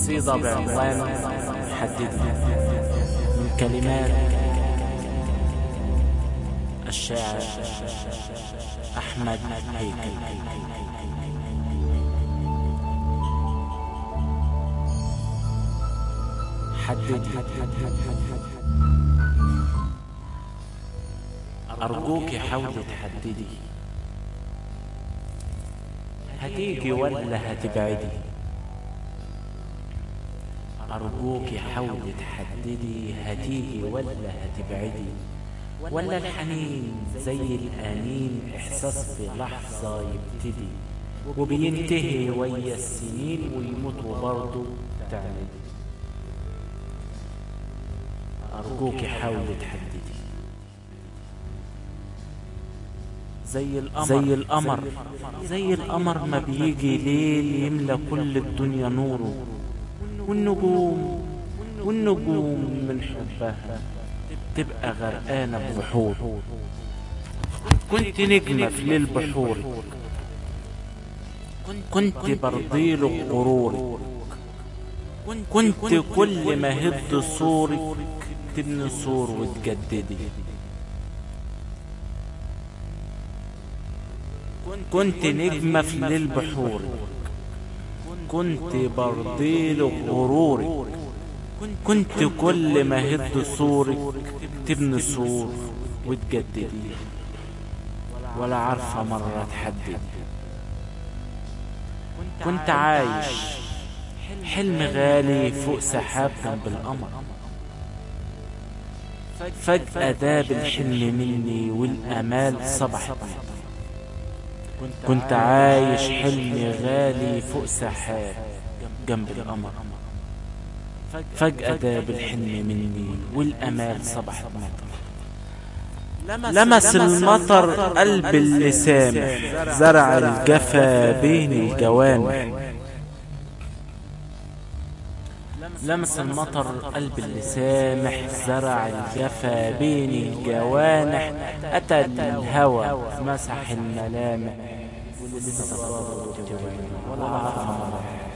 قصيدة بعنوان حددي من كلمات الشاعر أحمد هيكل حددي أرجوك حاولي تحددي هتيجي ولا هتبعدي أرجوك حاولي تحددي هتيجي ولا هتبعدي ولا الحنين زي الآنين إحساس في لحظة يبتدي وبينتهي ويا السنين ويموت برضه تعندي أرجوك حاولي تحددي زي القمر زي القمر زي القمر ما بيجي ليل يملى كل الدنيا نوره والنجوم والنجوم من حبها تبقى غرقانة ببحور كنت نجمة في ليل بحورك كنت برضيله غرورك كنت كل ما هد صورك تبني صور وتجددي كنت نجمة في ليل بحورك كنت برضيله غرورك كنت كل ما هد صورك تبني صور وتجددي ولا عارفة مرة تحدد كنت عايش حلم غالي فوق سحاب جنب القمر فجأة داب الحلم مني والأمال صبحت كنت عايش حلم غالي فوق سحاب جنب القمر فجأة داب الحلم مني والأمال صبحت مطر لمس المطر قلب اللي سامح زرع الجفا بين الجوانح لمس المطر قلب اللي سامح زرع الجفا بين الجوانح أتى الهوى مسح الملامح ولسه برضه ولا عارفة مرة